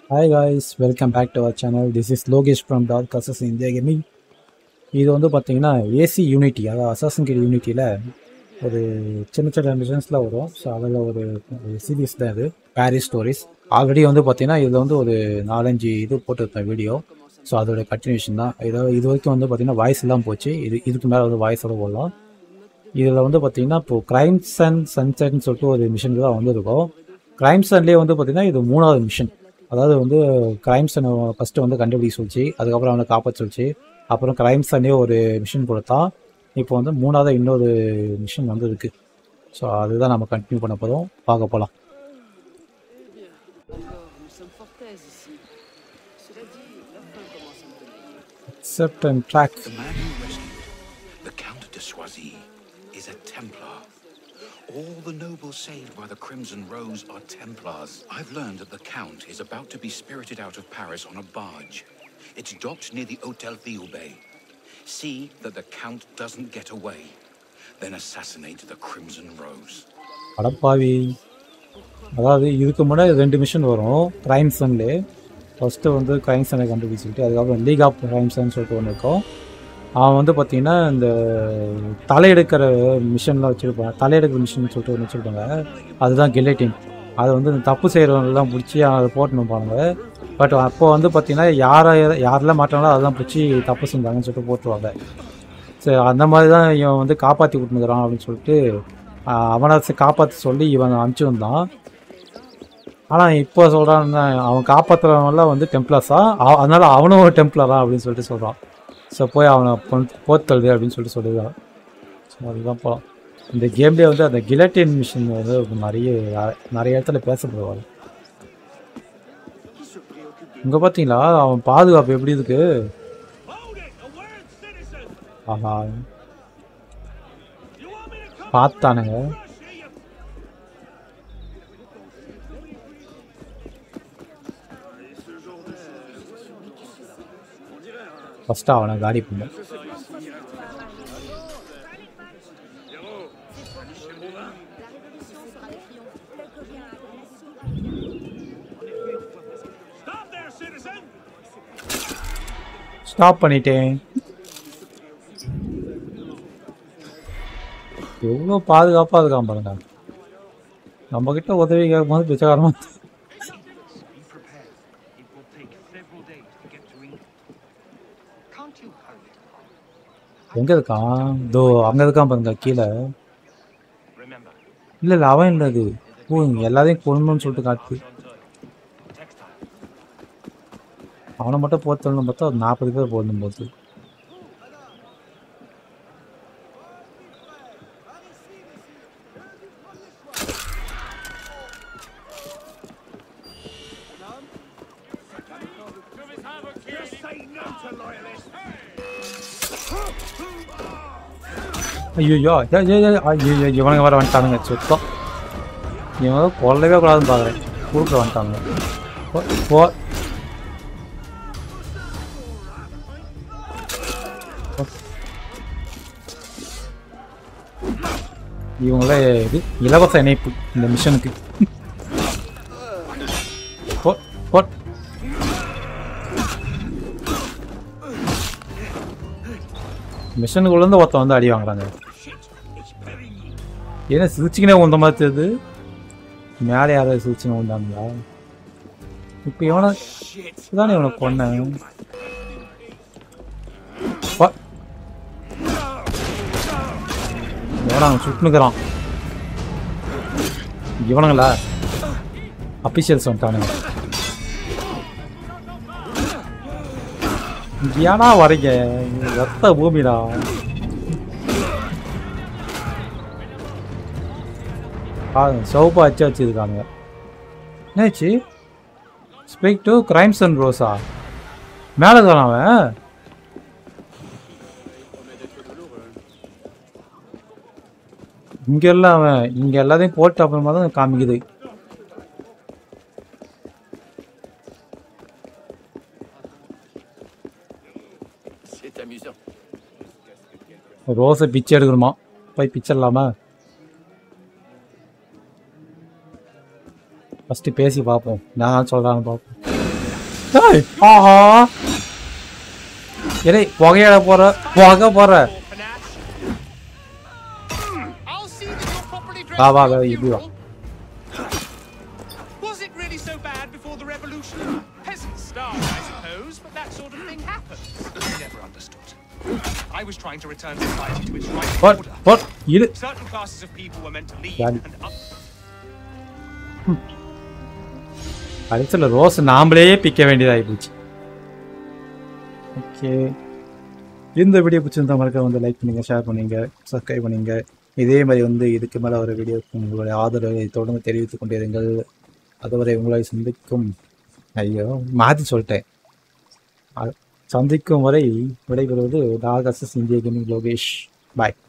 Hi guys welcome back to our channel this is Lokesh from dark aces India gaming இது வந்து பார்த்தீங்கன்னா AC unity அதாவது assassin creed யூனிட்டியில் ஒரு சின்ன சின்ன மிஷன்ஸில் வரும் ஸோ அதில் ஒரு சீரீஸ் தான் இது பாரிஸ் ஸ்டோரிஸ் ஆல்ரெடி வந்து பார்த்தீங்கன்னா இதில் வந்து ஒரு நாலஞ்சு இது போட்டிருப்பேன் வீடியோ ஸோ அதோட கண்டினியூஷன் தான் இதாவது இது வரைக்கும் வந்து பார்த்தீங்கன்னா வாய்ஸ் எல்லாம் போச்சு இது இதுக்கு மேலே வந்து வாய்ஸோட போடலாம் இதில் வந்து பார்த்தீங்கன்னா இப்போ கிரைம்ஸ் அண்ட் சன்செட்னு சொல்லிட்டு ஒரு மிஷன் தான் வந்திருக்கும் கிரைம்ஸ் அண்ட்லேயே வந்து பார்த்தீங்கன்னா இது மூணாவது மிஷன் அதாவது வந்து கிரைம்ஸ் ஃபஸ்ட்டு வந்து கண்டுபிடிக்க சொல்லிச்சு அதுக்கப்புறம் அவனை காப்பாற்ற சொல்லிச்சு அப்புறம் கிரைம்ஸ் அண்டே ஒரு மிஷன் கொடுத்தா இப்போ வந்து மூணாவது இன்னொரு மிஷன் வந்து இருக்கு ஸோ அதுதான் நம்ம கண்டினியூ பண்ண போதும் பார்க்க போகலாம் Nous sommes fort aises ici. Cela dit, la faim commence à me donner. Accept and track The man you rescued, the Count de Soisy, is a Templar. All the nobles saved by the Crimson Rose are Templars. I've learned that the Count is about to be spirited out of Paris on a barge. It's docked near the Hotel Thiaubay. See that the Count doesn't get away. Then assassinate the Crimson Rose. அடப்பாவி அதாவது இதுக்கு முன்னாடி ரெண்டு mission வரும் crimes and first வந்து crimes அண்டை கண்டுபிடிச்சிட்டு அதுக்கப்புறம் லீக் ஆஃப் கிரைம்ஸ்னு சொல்லிட்டு ஒன்று இருக்கும் அவன் வந்து பார்த்தீங்கன்னா இந்த தலையெடுக்கிற மிஷன்லாம் வச்சுருப்பாங்க தலையெடுக்கிற மிஷன் சொல்லிட்டு ஒன்று வச்சுருப்பாங்க அதுதான் கில்லட்டின் அதை வந்து இந்த தப்பு செய்கிறவங்கலாம் பிடிச்சி அதை போட்டுன்னு பாருங்க பட் அப்போ வந்து பார்த்தீங்கன்னா யாரை யாரெல்லாம் மாட்டாங்களோ அதெல்லாம் பிடிச்சி தப்பு செஞ்சாங்கன்னு சொல்லிட்டு போட்டுருவாங்க சரி அந்த மாதிரி தான் இவன் வந்து காப்பாற்றி விட்டுனுக்குறான் அப்படின்னு சொல்லிட்டு ஆஹ் அவனை காப்பாற்ற சொல்லி இவன் அனுப்பிச்சு வந்தான் ஆனால் இப்போ சொல்கிறான் அவன் காப்பாற்றுறவங்களாம் வந்து டெம்ப்ளர்ஸா அதனால அவனும் ஒரு டெம்ப்ளரா அப்படின்னு சொல்லிட்டு சொல்கிறான் ஸோ போய் அவனை போத்தழுது அப்படின்னு சொல்லிட்டு சொல்லுதான் ஸோ அதுதான் போகலாம் இந்த கேம்லேயே வந்து அந்த கிலட்டின் மிஷின் வந்து நிறைய நிறைய இடத்துல பேசப்படுவாங்க இங்கே பார்த்தீங்களா அவன் பாதுகாப்பு எப்படி இருக்கு ஆஹா பார்த்தானுங்க ஃபஸ்ட்டு அவனை காலி பண்ண ஸ்டாப் பண்ணிட்டேன் எவ்வளோ பாதுகாப்பாக இருக்கான் பாருங்க நம்ம கிட்ட உதவி கேட்கும் போது பிச்சைக்காரமா Be prepared. It will take several days to get to England. Can't you hurry? எங்க இருக்கான் இதோ அங்க இருக்கான் பாருங்க கீழே Remember, இல்ல இல்ல அவன் இல்ல அது ஓ இங்க எல்லாரையும் கொல்லணும்னு சொல்லிட்டு காட்டு textile. அவனை மட்டும் போத்தணும் பார்த்தா ஒரு நாற்பது பேர் போடணும் போது ஐயோ ஐயோ இவனுங்க வர வந்துட்டானுங்க சுத்தம் இவங்க கொல்லவே கூடாதுன்னு பார்க்குறேன் குறுக்க வந்துட்டானுங்க போ- போ இவங்களே இது இலவச இணைப்பு இந்த மிஷனுக்கு போ போ மிஷனுக்குள்ளேருந்து ஒருத்தன் வந்து அடி வாங்குறாங்க ஏன்னா சிரிச்சுக்கினே உந்த மாதிரி தெரியுது மேலே யாராவது சிரிச்சுன்னு உண்டாங்களா இப்போ இவனை இதானே இவனை கொன்னேன் வா. எவனா அவன் சுட்டுனுக்குறான் இவனுங்களா அபிஷியல்ஸ் வந்துட்டானுங்க இங்க ஏன்னா வரீங்க இது ரத்த பூமிடா பாருங்க சோப்பா அச்சு வச்சிருக்கானுங்க என்னாச்சு ஸ்பீக் டு கிரைம்ஸ் அண்ட் ரோஸா மேலே தானே அவன் இங்க எல்லாம் அவன் இங்க எல்லாத்தையும் போட்டு அப்புறமா தான் காமிக்குது C'est amusant. ரோஸை பிச்சை எடுக்கணுமா போய் பிச்சிடலாமா ஃபஸ்ட்டு பேசி பார்ப்போம் நான் சொல்கிறான்னு பார்ப்போம் ஏய், ஆஹா ஏய் புகையில போற புகை போற I'll see that you're properly dressed Va, va, for va, your y viva. funeral. Was it really so bad before the revolution? Peasants starved, I suppose, but that sort of thing happens. I never understood. I was trying to return society to its right போட் order. போட் இரு Certain classes of people were meant to lead, Done. and others. கடைசியில் Rose நாமளே பிக்க வேண்டியதாகி போச்சு okay இந்த video பிடிச்சிருந்தா மறக்க வந்து லைக் பண்ணுங்க ஷேர் பண்ணுங்க சப்ஸ்கிரைப் பண்ணுங்க இதே மாதிரி வந்து இதுக்கு மேலே ஒரு வீடியோக்கு உங்களுடைய ஆதரவை தொடர்ந்து தெரிவித்துக் கொண்டிருங்கள் அதுவரை உங்களை சந்திக்கும் ஐயோ மாற்றி சொல்லிட்டேன் அ- சந்திக்கும் வரை விடைபெறுவது நாகசஸ் இந்திய கேமிங் லோகேஷ் பாய்